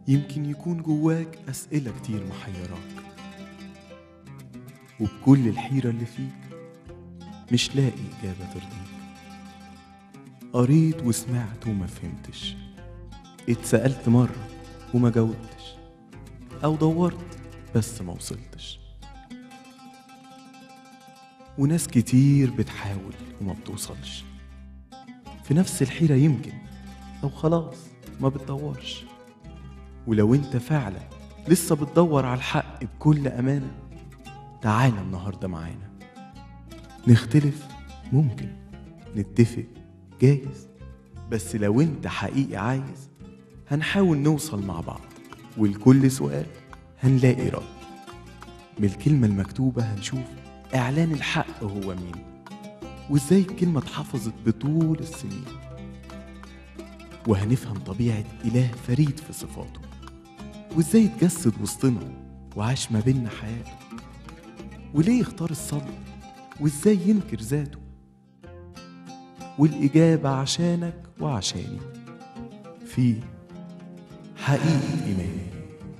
يمكن يكون جواك أسئلة كتير محيراك وبكل الحيرة اللي فيك مش لاقي إجابة ترضيك قريت وسمعت وما فهمتش اتسألت مرة وما جاوبتش أو دورت بس ما وصلتش وناس كتير بتحاول وما بتوصلش في نفس الحيرة يمكن أو خلاص ما بتدورش ولو انت فعلا لسه بتدور على الحق بكل أمانة تعالى النهاردة معانا نختلف ممكن نتفق جايز بس لو انت حقيقي عايز هنحاول نوصل مع بعض ولكل سؤال هنلاقي رد من الكلمة المكتوبة هنشوف إعلان الحق هو مين وإزاي الكلمة اتحفظت بطول السنين وهنفهم طبيعة إله فريد في صفاته وإزاي اتجسد وسطنا وعاش ما بينا حياته وليه اختار الصبر وإزاي ينكر ذاته والإجابة عشانك وعشاني في حقيقة إيماني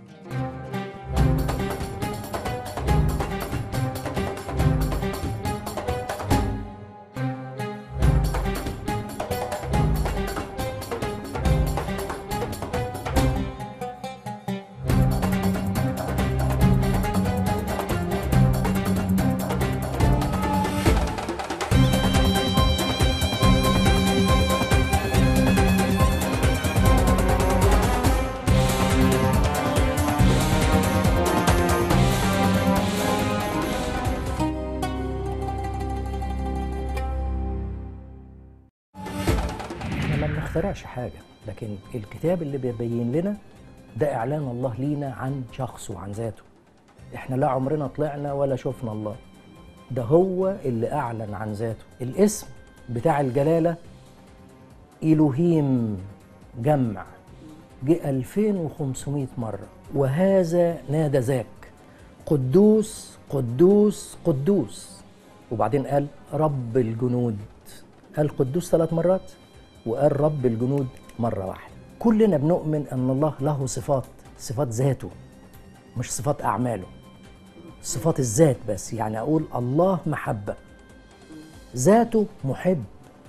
احنا ما بنخترعش حاجة لكن الكتاب اللي بيبين لنا ده إعلان الله لينا عن شخصه وعن ذاته احنا لا عمرنا طلعنا ولا شفنا الله ده هو اللي أعلن عن ذاته الاسم بتاع الجلالة إلهيم جمع جه 2500 مرة وهذا نادى ذاك قدوس قدوس قدوس وبعدين قال رب الجنود قال قدوس ثلاث مرات وقال رب الجنود مرة واحدة كلنا بنؤمن أن الله له صفات صفات ذاته مش صفات أعماله صفات الذات بس يعني أقول الله محبة ذاته محب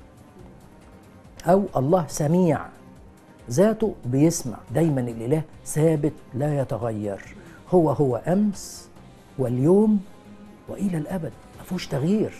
أو الله سميع ذاته بيسمع دايما الإله ثابت لا يتغير هو هو أمس واليوم وإلى الأبد ما فيهوش تغيير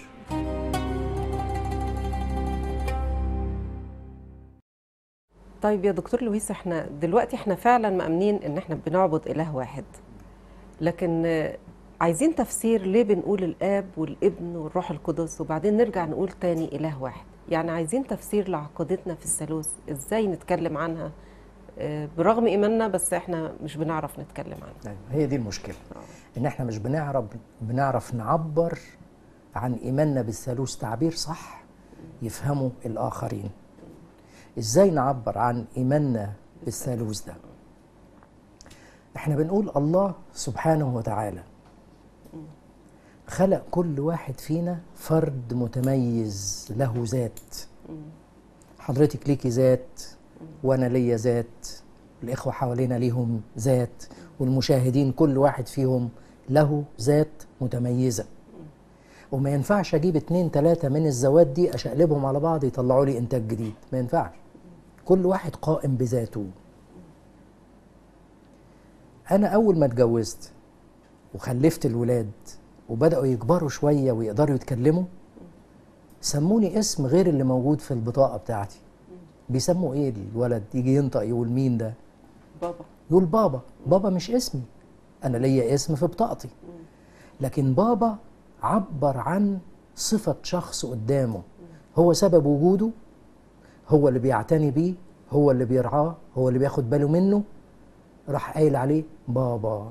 طيب يا دكتور لويس احنا دلوقتي احنا فعلا مأمنين ان احنا بنعبد اله واحد لكن آه، عايزين تفسير ليه بنقول الاب والابن والروح القدس وبعدين نرجع نقول تاني اله واحد يعني عايزين تفسير لعقيدتنا في الثالوث ازاي نتكلم عنها آه، برغم ايماننا بس احنا مش بنعرف نتكلم عنها أيوة، هي دي المشكلة إن إحنا مش بنعرف بنعرف نعبر عن إيماننا بالثالوث تعبير صح يفهمه الآخرين. إزاي نعبر عن إيماننا بالثالوث ده؟ إحنا بنقول الله سبحانه وتعالى خلق كل واحد فينا فرد متميز له ذات. حضرتك ليكي ذات وأنا ليا ذات الإخوة حوالينا ليهم ذات والمشاهدين كل واحد فيهم له ذات متميزة وما ينفعش أجيب اتنين تلاتة من الذوات دي أشقلبهم على بعض يطلعوا لي إنتاج جديد ما ينفعش كل واحد قائم بذاته أنا أول ما اتجوزت وخلفت الولاد وبدأوا يكبروا شوية ويقدروا يتكلموا سموني اسم غير اللي موجود في البطاقة بتاعتي بيسموا ايه الولد يجي ينطق يقول مين ده بابا يقول بابا بابا مش اسمي انا ليا اسم في بطاقتي لكن بابا عبر عن صفة شخص قدامه هو سبب وجوده هو اللي بيعتني بيه هو اللي بيرعاه هو اللي بياخد باله منه راح قايل عليه بابا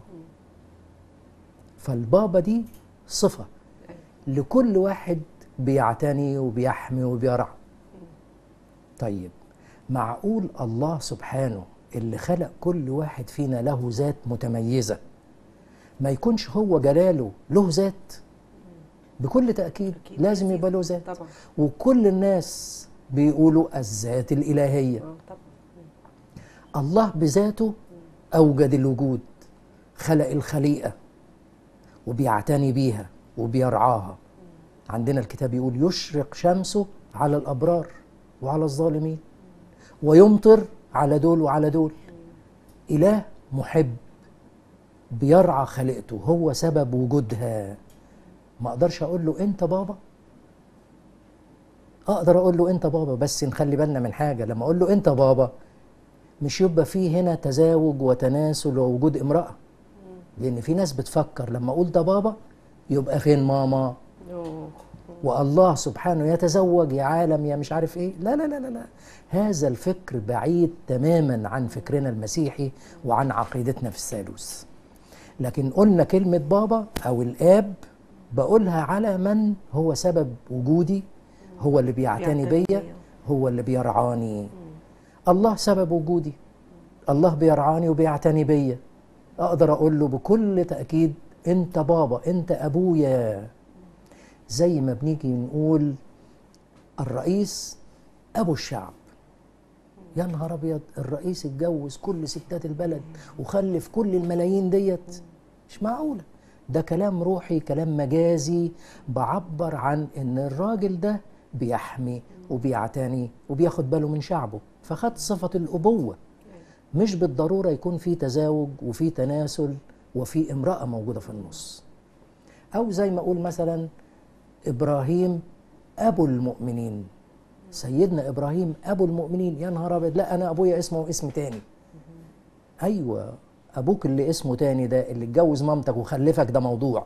فالبابا دي صفة لكل واحد بيعتني وبيحمي وبيرعى طيب معقول الله سبحانه اللي خلق كل واحد فينا له ذات متميزة ما يكونش هو جلاله له ذات بكل تأكيد أكيد. لازم يبقى له ذات طبعا وكل الناس بيقولوا الذات الإلهية اه طبعا الله بذاته أوجد الوجود خلق الخليقة وبيعتني بيها وبيرعاها عندنا الكتاب يقول يشرق شمسه على الأبرار وعلى الظالمين ويمطر على دول وعلى دول إله محب بيرعى خليقته هو سبب وجودها ما اقدرش اقول له انت بابا اقدر اقول له انت بابا بس نخلي بالنا من حاجه لما اقول له انت بابا مش يبقى فيه هنا تزاوج وتناسل ووجود امراه لان في ناس بتفكر لما اقول ده بابا يبقى فين ماما أوه. والله سبحانه يتزوج يا عالم يا مش عارف ايه لا لا لا لا, لا. هذا الفكر بعيد تماما عن فكرنا المسيحي وعن عقيدتنا في الثالوث لكن قلنا كلمة بابا أو الآب بقولها على من هو سبب وجودي هو اللي بيعتني بيعتني بيا بيا. هو اللي بيرعاني الله سبب وجودي الله بيرعاني وبيعتني بيا أقدر أقول له بكل تأكيد أنت بابا أنت أبويا زي ما بنيجي نقول الرئيس أبو الشعب يا نهار ابيض الرئيس اتجوز كل ستات البلد وخلف كل الملايين ديت مش معقوله ده كلام روحي كلام مجازي بعبر عن ان الراجل ده بيحمي وبيعتني وبياخد باله من شعبه فخد صفه الابوه مش بالضروره يكون في تزاوج وفي تناسل وفي امراه موجوده في النص او زي ما اقول مثلا ابراهيم ابو المؤمنين سيدنا ابراهيم ابو المؤمنين يا نهار ابيض لا انا ابويا اسمه اسم تاني ايوه ابوك اللي اسمه تاني ده اللي اتجوز مامتك وخلفك ده موضوع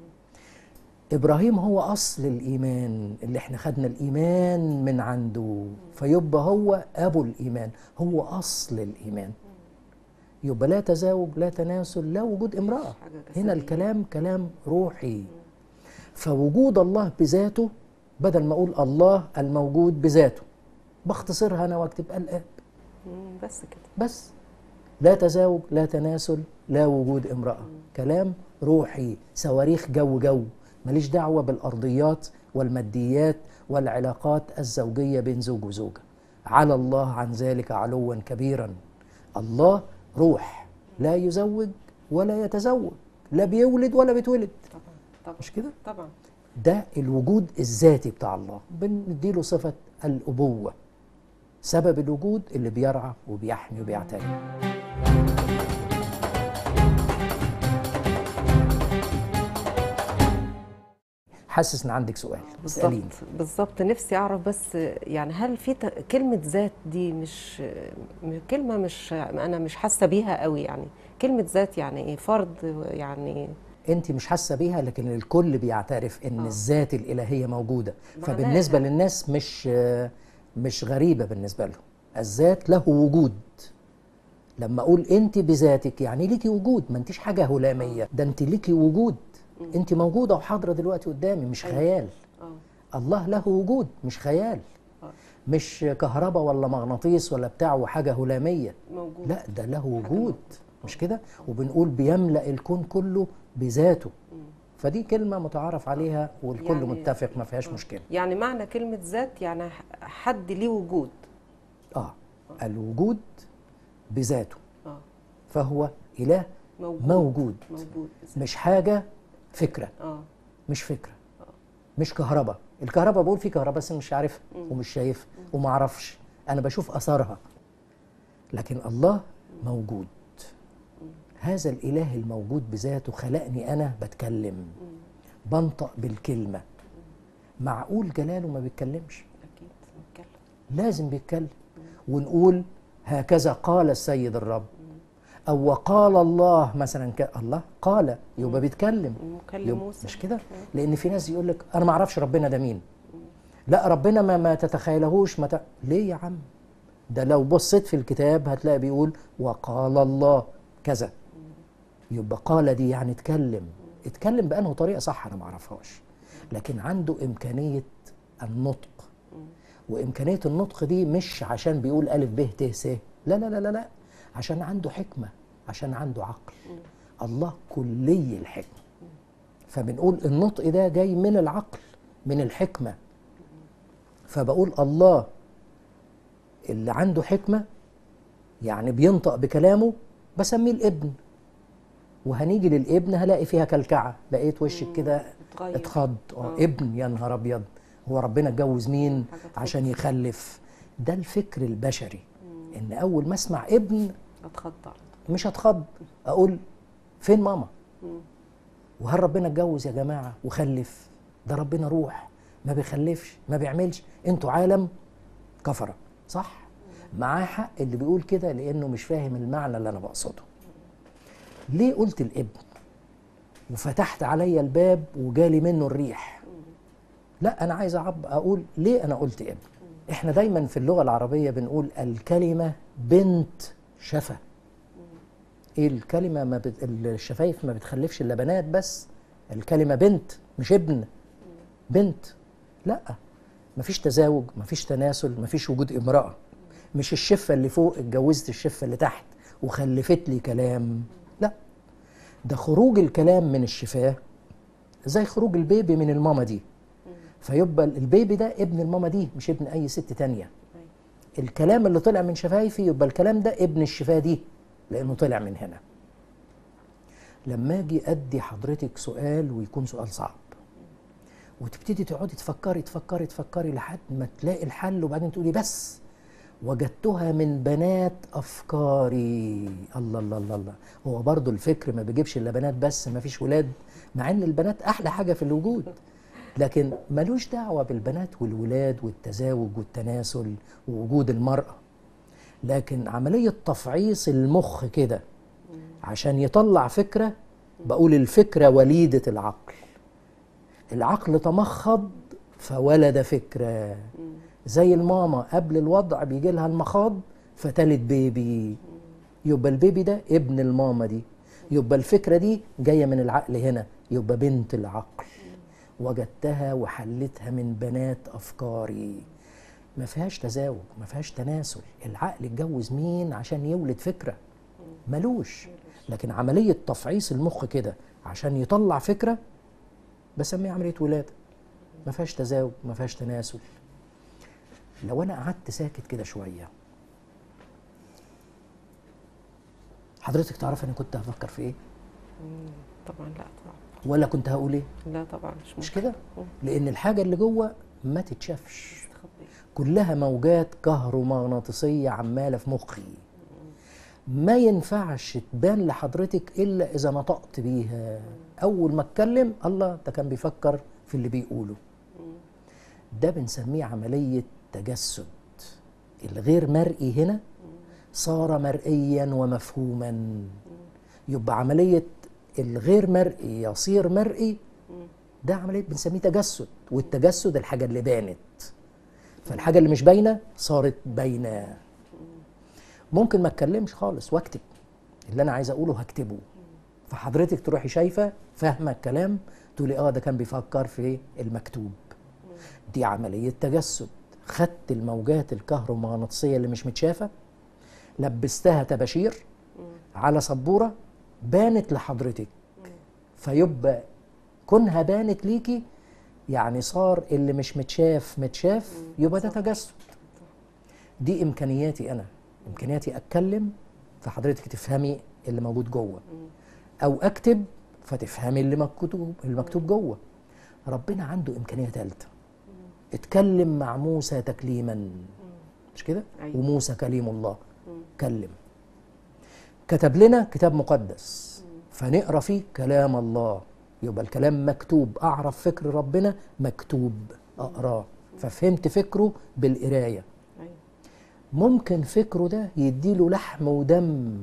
ابراهيم هو اصل الايمان اللي احنا خدنا الايمان من عنده فيبقى هو ابو الايمان هو اصل الايمان يبقى لا تزاوج لا تناسل لا وجود امراه حاجة جسدية. هنا الكلام كلام روحي فوجود الله بذاته بدل ما اقول الله الموجود بذاته بختصرها انا واكتب الاب مم، بس كده بس لا تزاوج لا تناسل لا وجود امرأة كلام روحي صواريخ جو جو ماليش دعوة بالأرضيات والماديات والعلاقات الزوجية بين زوج وزوجة على الله عن ذلك علوا كبيرا الله روح لا يزوج ولا يتزوج لا بيولد ولا بيتولد طبعا طبعا مش كده طبعا ده الوجود الذاتي بتاع الله بنديله صفة الأبوة سبب الوجود اللي بيرعى وبيحمي وبيعتني حاسس ان عندك سؤال اساليني بالظبط بالظبط نفسي اعرف بس يعني هل في ت- كلمه ذات دي مش م- كلمه مش انا مش حاسه بيها قوي يعني كلمه ذات يعني ايه فرد يعني انت مش حاسه بيها لكن الكل بيعترف ان آه. الذات الالهيه موجوده معناها. فبالنسبه للناس مش مش غريبه بالنسبه لهم الذات له وجود لما اقول انت بذاتك يعني ليكي وجود ما انتش حاجه هلاميه ده انت ليكي وجود انت موجوده وحاضره دلوقتي قدامي مش أيوة. خيال اه الله له وجود مش خيال آه. مش كهرباء ولا مغناطيس ولا بتاع وحاجه هلاميه موجود لا ده له حاجة وجود موجودة. مش كده وبنقول بيملأ الكون كله بذاته فدي كلمة متعارف عليها والكل يعني- متفق ما فيهاش آه. مشكلة يعني معنى كلمه ذات يعني ح- حد ليه وجود اه الوجود بذاته اه فهو إله موجود موجود موجود بس- مش حاجة فكرة اه مش فكرة مش كهرباء الكهرباء بقول في كهرباء بس مش عارفها ومش شايفها وما اعرفش انا بشوف اثرها لكن الله موجود هذا الاله الموجود بذاته خلقني انا بتكلم بنطق بالكلمه معقول جلاله ما بيتكلمش اكيد نتكلم لازم بيتكلم ونقول هكذا قال السيد الرب او وقال الله مثلا ك... الله قال يبقى بيتكلم مكلم يبقى موسى مش كده لان في ناس يقول لك انا ما اعرفش ربنا ده مين لا ربنا ما ما تتخيلهوش ما ت... ليه يا عم ده لو بصيت في الكتاب هتلاقي بيقول وقال الله كذا يبقى قال دي يعني اتكلم اتكلم بأنه طريقة صح أنا ما أعرفهاش لكن عنده إمكانية النطق وإمكانية النطق دي مش عشان بيقول ألف ب ت س لا لا لا لا لا عشان عنده حكمة عشان عنده عقل الله كلي الحكمة فبنقول النطق ده جاي من العقل من الحكمة فبقول الله اللي عنده حكمة يعني بينطق بكلامه بسميه الابن وهنيجي للابن هلاقي فيها كلكعه لقيت وشك كده اتغير. اتخض اه آه. ابن يا نهار ابيض هو ربنا اتجوز مين حاجة تخض. عشان يخلف ده الفكر البشري ان اول ما اسمع ابن اتخض على طول. مش هتخض اقول فين ماما مم. وهل ربنا اتجوز يا جماعه وخلف ده ربنا روح ما بيخلفش ما بيعملش انتوا عالم كفره صح معاه حق اللي بيقول كده لانه مش فاهم المعنى اللي انا بقصده ليه قلت الابن وفتحت عليا الباب وجالي منه الريح لا انا عايز أعب اقول ليه انا قلت ابن احنا دايما في اللغه العربيه بنقول الكلمه بنت شفا ايه الكلمه ما بت... الشفايف ما بتخلفش الا بنات بس الكلمه بنت مش ابن بنت لا مفيش تزاوج مفيش تناسل مفيش وجود امراه مش الشفه اللي فوق اتجوزت الشفه اللي تحت وخلفت لي كلام لا ده خروج الكلام من الشفاه زي خروج البيبي من الماما دي فيبقى البيبي ده ابن الماما دي مش ابن اي ست تانية أيوة. الكلام اللي طلع من شفايفي يبقى الكلام ده ابن الشفاه دي لانه طلع من هنا لما اجي ادي حضرتك سؤال ويكون سؤال صعب وتبتدي تقعدي تفكري تفكري تفكري لحد ما تلاقي الحل وبعدين تقولي بس وجدتها من بنات افكاري الله الله الله الله هو برضو الفكر ما بيجيبش الا بنات بس ما فيش ولاد مع ان البنات احلى حاجه في الوجود لكن ملوش دعوه بالبنات والولاد والتزاوج والتناسل ووجود المراه لكن عمليه تفعيص المخ كده عشان يطلع فكره بقول الفكره وليده العقل العقل تمخض فولد فكره زي الماما قبل الوضع بيجي لها المخاض فتلت بيبي يبقى البيبي ده ابن الماما دي يبقى الفكره دي جايه من العقل هنا يبقى بنت العقل وجدتها وحلتها من بنات افكاري ما فيهاش تزاوج ما فيهاش تناسل العقل اتجوز مين عشان يولد فكره ملوش لكن عمليه تفعيص المخ كده عشان يطلع فكره بسميها عمليه ولاده ما فيهاش تزاوج ما فيهاش تناسل لو انا قعدت ساكت كده شويه حضرتك تعرف انا كنت هفكر في ايه طبعا لا طبعا ولا كنت هقول ايه لا طبعا مش مش ممكن. كده مم. لان الحاجه اللي جوه ما تتشافش تخبي. كلها موجات كهرومغناطيسيه عماله في مخي ما ينفعش تبان لحضرتك الا اذا نطقت بيها اول ما اتكلم الله ده كان بيفكر في اللي بيقوله ده بنسميه عمليه تجسد الغير مرئي هنا صار مرئيا ومفهوما يبقى عمليه الغير مرئي يصير مرئي ده عمليه بنسميه تجسد والتجسد الحاجه اللي بانت فالحاجه اللي مش باينه صارت باينه ممكن ما اتكلمش خالص واكتب اللي انا عايز اقوله هكتبه فحضرتك تروحي شايفه فاهمه الكلام تقولي اه ده كان بيفكر في المكتوب دي عمليه تجسد خدت الموجات الكهرومغناطيسيه اللي مش متشافه لبستها تباشير على سبوره بانت لحضرتك فيبقى كونها بانت ليكي يعني صار اللي مش متشاف متشاف يبقى ده تجسد دي امكانياتي انا امكانياتي اتكلم فحضرتك تفهمي اللي موجود جوه او اكتب فتفهمي اللي مكتوب اللي مكتوب جوه ربنا عنده امكانيه ثالثه اتكلم مع موسى تكليما مش كده أيوة. وموسى كليم الله كلم كتب لنا كتاب مقدس فنقرا فيه كلام الله يبقى الكلام مكتوب اعرف فكر ربنا مكتوب اقراه ففهمت فكره بالقرايه أيوة. ممكن فكره ده يديله لحم ودم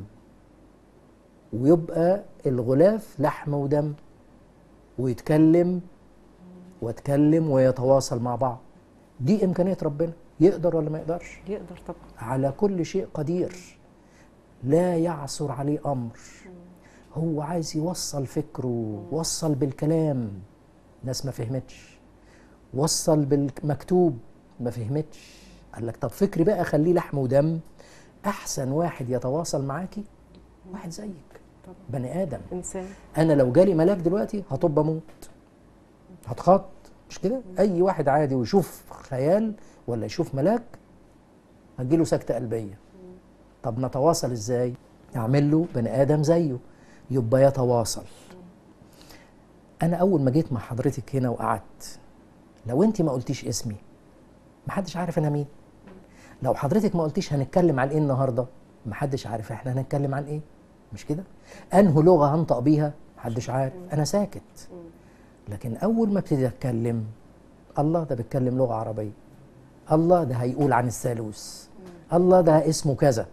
ويبقى الغلاف لحم ودم ويتكلم واتكلم ويتواصل مع بعض دي امكانيه ربنا يقدر ولا ما يقدرش يقدر طبعا على كل شيء قدير لا يعثر عليه امر هو عايز يوصل فكره وصل بالكلام ناس ما فهمتش وصل بالمكتوب ما فهمتش قال لك طب فكري بقى خليه لحم ودم احسن واحد يتواصل معاكي واحد زيك طبعا بني ادم انسان انا لو جالي ملاك دلوقتي هطب اموت هتخط مش كده اي واحد عادي ويشوف خيال ولا يشوف ملاك هتجيله سكته قلبيه طب نتواصل ازاي اعمل له بني ادم زيه يبقى يتواصل انا اول ما جيت مع حضرتك هنا وقعدت لو انت ما قلتيش اسمي محدش عارف انا مين لو حضرتك ما قلتيش هنتكلم عن ايه النهارده محدش عارف احنا هنتكلم عن ايه مش كده انه لغه هنطق بيها محدش عارف انا ساكت لكن اول ما ابتدي اتكلم الله ده بيتكلم لغه عربيه الله ده هيقول عن الثالوث الله ده اسمه كذا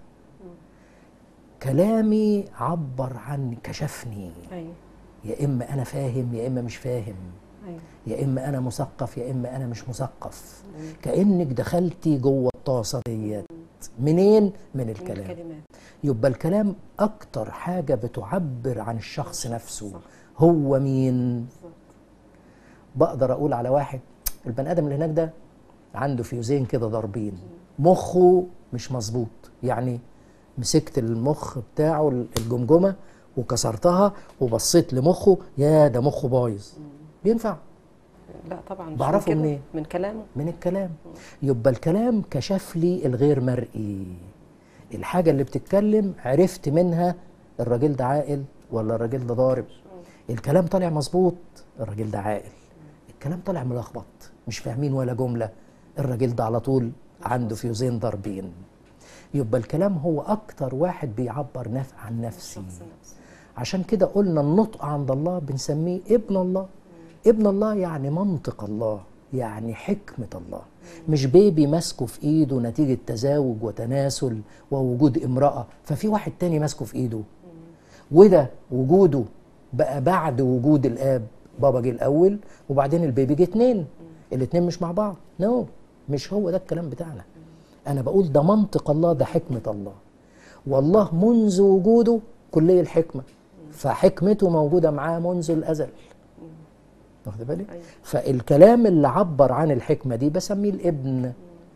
كلامي عبر عني كشفني ايوه يا اما انا فاهم يا اما مش فاهم ايوه يا اما انا مثقف يا اما انا مش مثقف كانك دخلتي جوه الطاسه ديت منين من من الكلام الكلمات يبقى الكلام اكتر حاجه بتعبر عن الشخص نفسه صح. هو مين بالظبط بقدر اقول على واحد البني ادم اللي هناك ده عنده فيوزين كده ضاربين مخه مش مظبوط يعني مسكت المخ بتاعه الجمجمه وكسرتها وبصيت لمخه يا ده مخه بايظ بينفع لا طبعا مش بعرفه من كده، منين؟ من كلامه من الكلام يبقى الكلام كشف لي الغير مرئي الحاجة اللي بتتكلم عرفت منها الراجل ده عاقل ولا الراجل ده ضارب الكلام طالع مظبوط الراجل ده عاقل الكلام طالع ملخبط مش فاهمين ولا جملة الراجل ده على طول عنده فيوزين ضاربين يبقى الكلام هو أكتر واحد بيعبر نف عن نفسي الشخص نفسه عشان كده قلنا النطق عند الله بنسميه ابن الله ابن الله يعني منطق الله يعني حكمة الله مش بيبي ماسكه في ايده نتيجة تزاوج وتناسل ووجود امرأة ففي واحد تاني ماسكه في ايده وده وجوده بقى بعد وجود الاب بابا جه الاول وبعدين البيبي جه اتنين الاتنين مش مع بعض نو no. مش هو ده الكلام بتاعنا انا بقول ده منطق الله ده حكمة الله والله منذ وجوده كلية الحكمة فحكمته موجودة معاه منذ الأزل واخد بالك؟ أيوة. فالكلام اللي عبر عن الحكمة دي بسميه الابن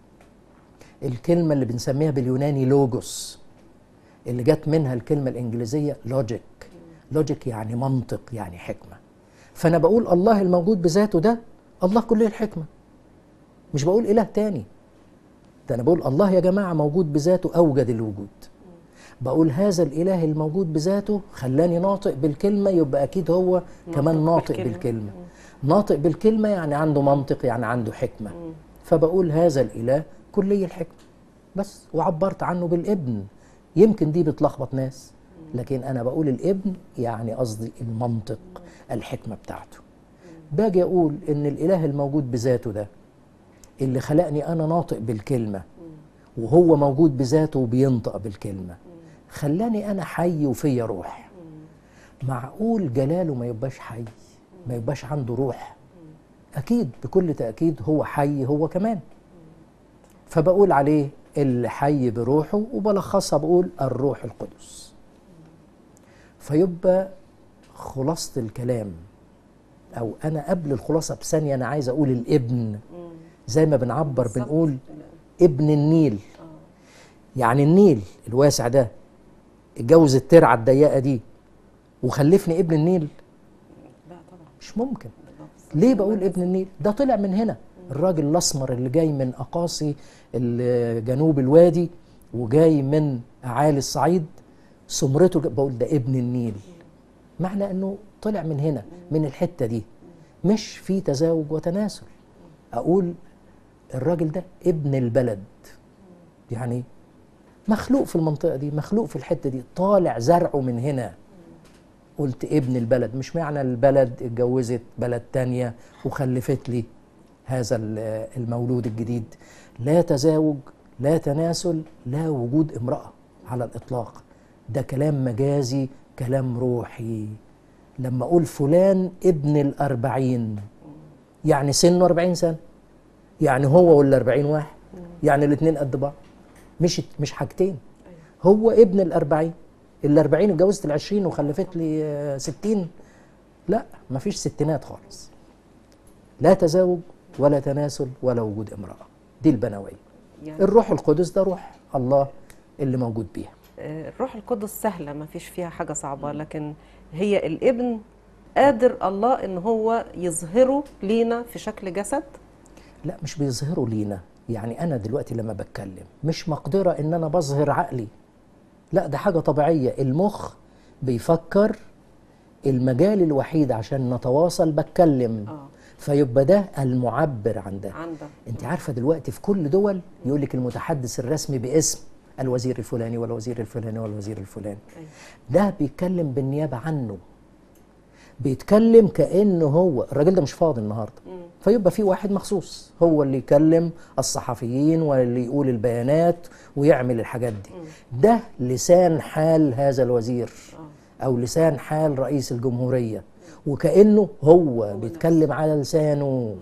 الكلمة اللي بنسميها باليوناني لوجوس اللي جت منها الكلمة الإنجليزية لوجيك لوجيك يعني منطق يعني حكمة فأنا بقول الله الموجود بذاته ده الله كلية الحكمة مش بقول إله تاني ده أنا بقول الله يا جماعة موجود بذاته أوجد الوجود بقول هذا الإله الموجود بذاته خلاني ناطق بالكلمة يبقى أكيد هو كمان ناطق بالكلمة. بالكلمة ناطق بالكلمة يعني عنده منطق يعني عنده حكمة فبقول هذا الإله كلي الحكمة بس وعبرت عنه بالابن يمكن دي بتلخبط ناس لكن أنا بقول الابن يعني قصدي المنطق الحكمة بتاعته باجي أقول إن الإله الموجود بذاته ده اللي خلقني أنا ناطق بالكلمة وهو موجود بذاته وبينطق بالكلمة خلاني أنا حي وفيا روح معقول جلاله ما يبقاش حي ما يبقاش عنده روح أكيد بكل تأكيد هو حي هو كمان فبقول عليه اللي حي بروحه وبلخصها بقول الروح القدس فيبقى خلاصة الكلام أو أنا قبل الخلاصة بثانية أنا عايز أقول الابن زي ما بنعبر بالظبط. بنقول ابن النيل يعني النيل الواسع ده اتجوز الترعة الضيقة دي وخلفني ابن النيل لا طبعا مش ممكن بالظبط. ليه بقول ابن النيل ده طلع من هنا الراجل الاسمر اللي جاي من اقاصي ال- جنوب الوادي وجاي من اعالي الصعيد سمرته ج- بقول ده ابن النيل معنى انه طلع من هنا من الحته دي مش في تزاوج وتناسل اقول الراجل ده ابن البلد يعني مخلوق في المنطقه دي مخلوق في الحته دي طالع زرعه من هنا قلت ابن البلد مش معنى البلد اتجوزت بلد تانية وخلفت لي هذا ال- المولود الجديد لا تزاوج لا تناسل لا وجود امرأة على الإطلاق ده كلام مجازي كلام روحي لما أقول فلان ابن الأربعين يعني سنه أربعين سنة يعني هو والأربعين واحد يعني الاتنين قد بعض مش مش حاجتين هو ابن الأربعين الأربعين اتجوزت العشرين وخلفت لي آه، ستين لا مفيش ستينات خالص لا تزاوج ولا تناسل ولا وجود امرأة دي البنوية يعني الروح القدس ده روح الله اللي موجود بيها آه، الروح القدس سهلة ما فيش فيها حاجة صعبة لكن هي الابن قادر الله ان هو يظهره لينا في شكل جسد لا مش بيظهروا لينا يعني أنا دلوقتي لما بتكلم مش مقدرة إن أنا بظهر عقلي لا ده حاجة طبيعية المخ بيفكر المجال الوحيد عشان نتواصل بتكلم اه فيبقى ده المعبر عن ده عندك انت عارفة دلوقتي في كل دول يقول لك المتحدث الرسمي باسم الوزير الفلاني والوزير الفلاني والوزير الفلاني أيوة. ده بيتكلم بالنيابة عنه بيتكلم كأنه هو الراجل ده مش فاضي النهاردة فيبقى في واحد مخصوص هو اللي يكلم الصحفيين واللي يقول البيانات ويعمل الحاجات دي ده لسان حال هذا الوزير أو لسان حال رئيس الجمهورية وكأنه هو بيتكلم على لسانه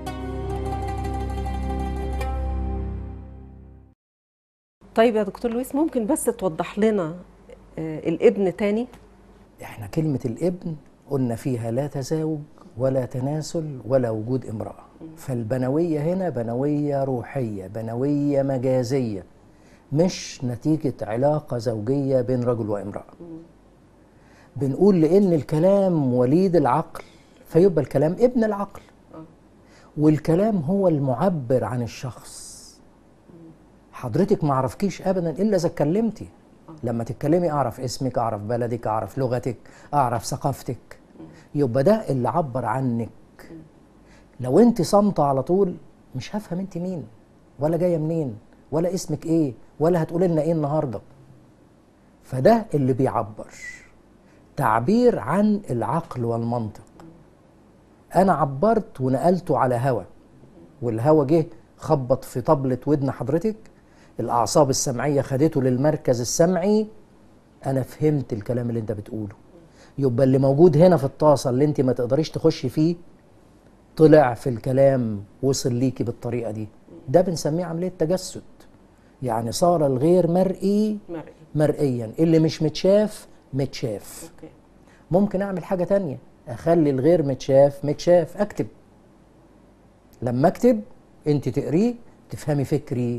طيب يا دكتور لويس ممكن بس توضح لنا آه، الابن تاني احنا كلمة الابن قلنا فيها لا تزاوج ولا تناسل ولا وجود امرأة فالبنوية هنا بنوية روحية بنوية مجازية مش نتيجة علاقة زوجية بين رجل وامرأة بنقول لأن الكلام وليد العقل فيبقى الكلام ابن العقل والكلام هو المعبر عن الشخص حضرتك ما عرفكيش ابدا الا اذا اتكلمتي لما تتكلمي اعرف اسمك اعرف بلدك اعرف لغتك اعرف ثقافتك يبقى ده اللي عبر عنك لو انت صامته على طول مش هفهم انت مين ولا جايه منين ولا اسمك ايه ولا هتقولي لنا ايه النهارده فده اللي بيعبر تعبير عن العقل والمنطق انا عبرت ونقلته على هوا والهوا جه خبط في طبلة ودن حضرتك الأعصاب السمعية خدته للمركز السمعي أنا فهمت الكلام اللي أنت بتقوله يبقى اللي موجود هنا في الطاسة اللي أنت ما تقدريش تخشي فيه طلع في الكلام وصل ليكي بالطريقة دي ده بنسميه عملية تجسد يعني صار الغير مرئي مرئي مرئيا اللي مش متشاف متشاف اوكي ممكن اعمل حاجه تانية اخلي الغير متشاف متشاف اكتب لما اكتب انت تقريه تفهمي فكري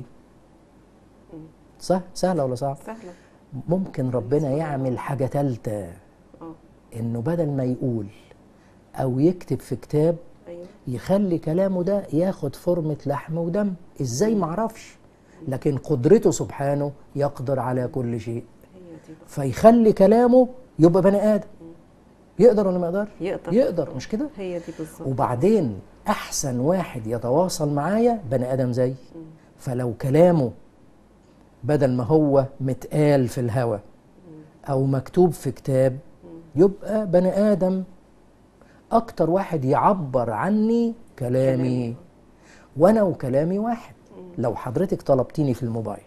صح سهله ولا صعب سهله ممكن ربنا يعمل حاجه تالتة اه انه بدل ما يقول او يكتب في كتاب ايوه يخلي كلامه ده ياخد فورمة لحم ودم ازاي معرفش لكن قدرته سبحانه يقدر على كل شيء هي دي بقى فيخلي كلامه يبقى بني ادم يقدر ولا ما يقدر يقدر يقدر مش كده هي دي بالظبط وبعدين احسن واحد يتواصل معايا بني ادم زي فلو كلامه بدل ما هو متقال في الهوى او مكتوب في كتاب يبقى بني ادم اكتر واحد يعبر عني كلامي كلامي. وانا وكلامي واحد لو حضرتك طلبتيني في الموبايل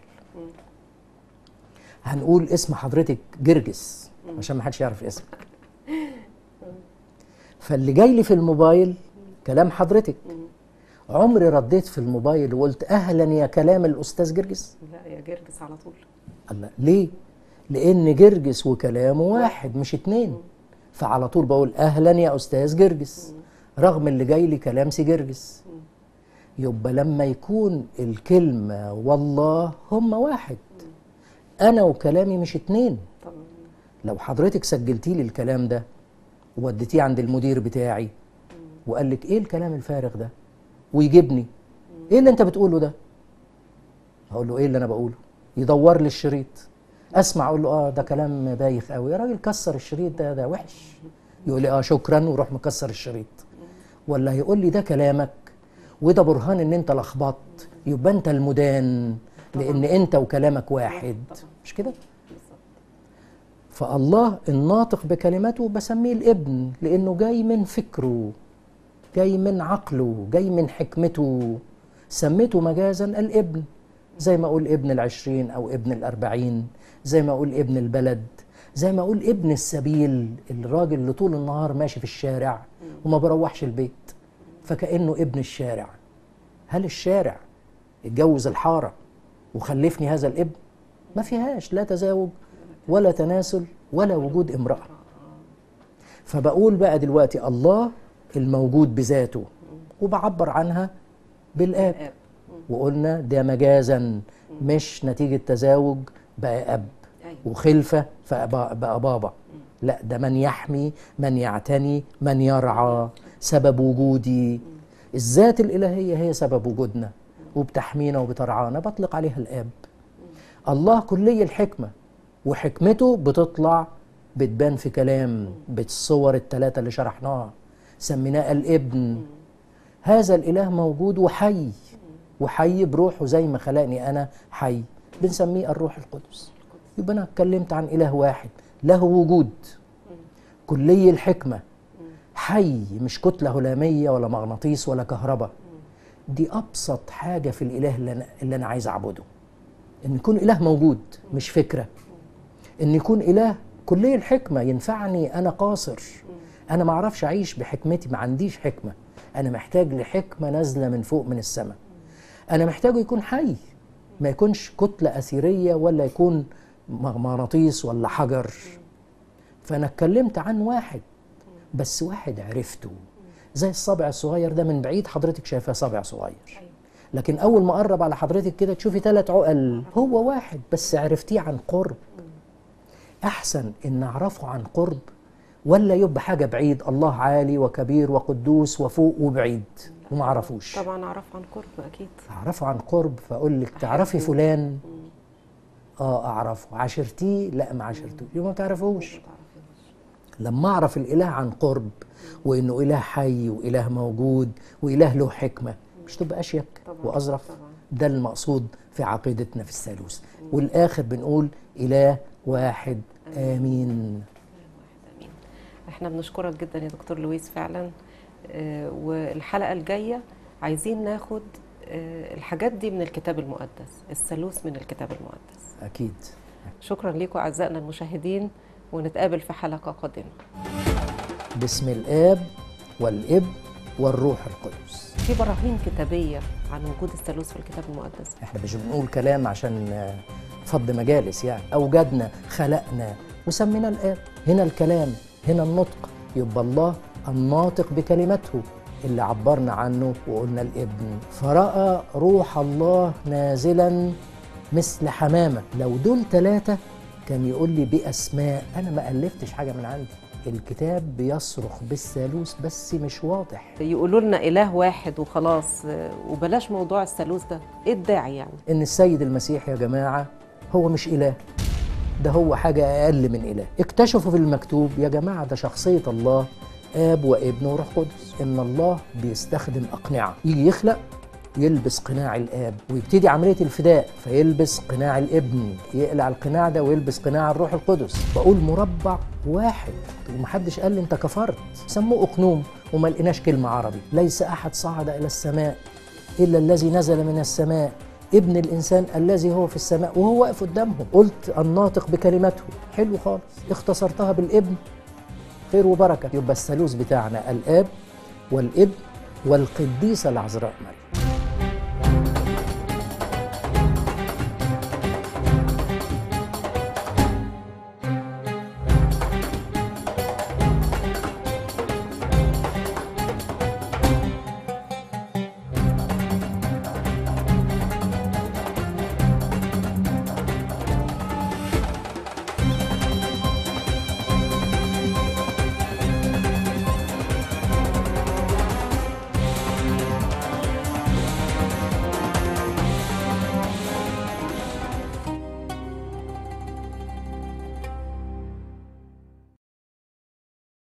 هنقول اسم حضرتك جرجس عشان ما حدش يعرف اسمك فاللي جاي لي في الموبايل كلام حضرتك عمري رديت في الموبايل وقلت اهلا يا كلام الاستاذ جرجس لا يا جرجس على طول الله ليه لان جرجس وكلامه واحد مش اتنين فعلى طول بقول اهلا يا استاذ جرجس رغم اللي جاي لي كلام سي جرجس يبقى لما يكون الكلمه والله هم واحد انا وكلامي مش اتنين طبعا لو حضرتك سجلتي لي الكلام ده ووديتيه عند المدير بتاعي وقال لك ايه الكلام الفارغ ده ويجيبني ايه اللي انت بتقوله ده هقول له ايه اللي انا بقوله يدور لي الشريط اسمع اقول له اه ده كلام بايخ قوي يا راجل كسر الشريط ده ده وحش يقول لي اه شكرا وروح مكسر الشريط ولا هيقول لي ده كلامك وده برهان ان انت لخبطت يبقى انت المدان لان انت وكلامك واحد مش كده فالله الناطق بكلمته بسميه الابن لانه جاي من فكره جاي من عقله جاي من حكمته سميته مجازا الابن زي ما اقول ابن العشرين او ابن الاربعين زي ما اقول ابن البلد زي ما اقول ابن السبيل الراجل اللي طول النهار ماشي في الشارع وما بروحش البيت فكأنه ابن الشارع هل الشارع اتجوز الحارة وخلفني هذا الابن ما فيهاش لا تزاوج ولا تناسل ولا وجود امرأة فبقول بقى دلوقتي الله الموجود بذاته وبعبر عنها بالآب الاب وقلنا ده مجازا مش نتيجة تزاوج بقى أب ايوه وخلفة فبقى بقى بابا لا ده من يحمي من يعتني من يرعى سبب وجودي الذات الإلهية هي سبب وجودنا وبتحمينا وبترعانا بطلق عليها الآب الله كلي الحكمة وحكمته بتطلع بتبان في كلام بالصور الثلاثة اللي شرحناها سميناه الابن هذا الإله موجود وحي وحي بروحه زي ما خلقني أنا حي بنسميه الروح القدس يبقى أنا اتكلمت عن إله واحد له وجود كلي الحكمة حي مش كتلة هلامية ولا مغناطيس ولا كهرباء دي أبسط حاجة في الإله اللي أنا, اللي أنا عايز أعبده إن يكون إله موجود مش فكرة إن يكون إله كلي الحكمة ينفعني أنا قاصر أنا ما أعرفش أعيش بحكمتي ما عنديش حكمة أنا محتاج لحكمة نازلة من فوق من السماء أنا محتاجه يكون حي ما يكونش كتلة أثيرية ولا يكون مغناطيس ولا حجر فأنا اتكلمت عن واحد بس واحد عرفته زي الصابع الصغير ده من بعيد حضرتك شايفاه صابع صغير لكن أول ما قرب على حضرتك كده تشوفي ثلاث عقل هو واحد بس عرفتيه عن قرب أحسن إن أعرفه عن قرب ولا يبقى حاجة بعيد الله عالي وكبير وقدوس وفوق وبعيد وما أعرفوش طبعا اعرف عن قرب اكيد أعرفه عن قرب فأقول لك تعرفي أحبه. فلان اه أعرفه عاشرتيه لا ما عاشرتوش يبقى ما تعرفوش لما أعرف الإله عن قرب وإنه إله حي وإله موجود وإله له حكمة مش تبقى أشيك طبعاً، وأظرف طبعاً. ده المقصود في عقيدتنا في الثالوث والآخر بنقول إله واحد آمين امين احنا بنشكرك جدا يا دكتور لويس فعلا آه، والحلقه الجايه عايزين ناخد آه، الحاجات دي من الكتاب المقدس الثالوث من الكتاب المقدس أكيد شكرا لكم اعزائنا المشاهدين ونتقابل في حلقه قادمه باسم الآب والابن والروح القدس في براهين كتابيه عن وجود الثالوث في الكتاب المقدس احنا مش بنقول كلام عشان آه، فض مجالس يعني اوجدنا خلقنا وسمينا الاب هنا الكلام هنا النطق يبقى الله الناطق بكلمته اللي عبرنا عنه وقلنا الابن فراى روح الله نازلا مثل حمامه لو دول ثلاثه كان يقول لي باسماء انا ما الفتش حاجه من عندي الكتاب بيصرخ بالثالوث بس مش واضح يقولوا لنا اله واحد وخلاص آه، وبلاش موضوع الثالوث ده ايه الداعي يعني ان السيد المسيح يا جماعه هو مش اله ده هو حاجه اقل من اله اكتشفوا في المكتوب يا جماعه ده شخصيه الله اب وابن وروح قدس ان الله بيستخدم اقنعه يجي يخلق يلبس قناع الاب ويبتدي عمليه الفداء فيلبس قناع الابن يقلع القناع ده ويلبس قناع الروح القدس بقول مربع واحد ومحدش قال لي انت كفرت سموه اقنوم وما لقيناش كلمه عربي ليس احد صعد الى السماء إلا الذي نزل من السماء ابن الإنسان الذي هو في السماء وهو واقف قدامهم قلت الناطق بكلمته حلو خالص اختصرتها بالابن خير وبركة يبقى الثالوث بتاعنا الآب والابن والقديسة العذراء مريم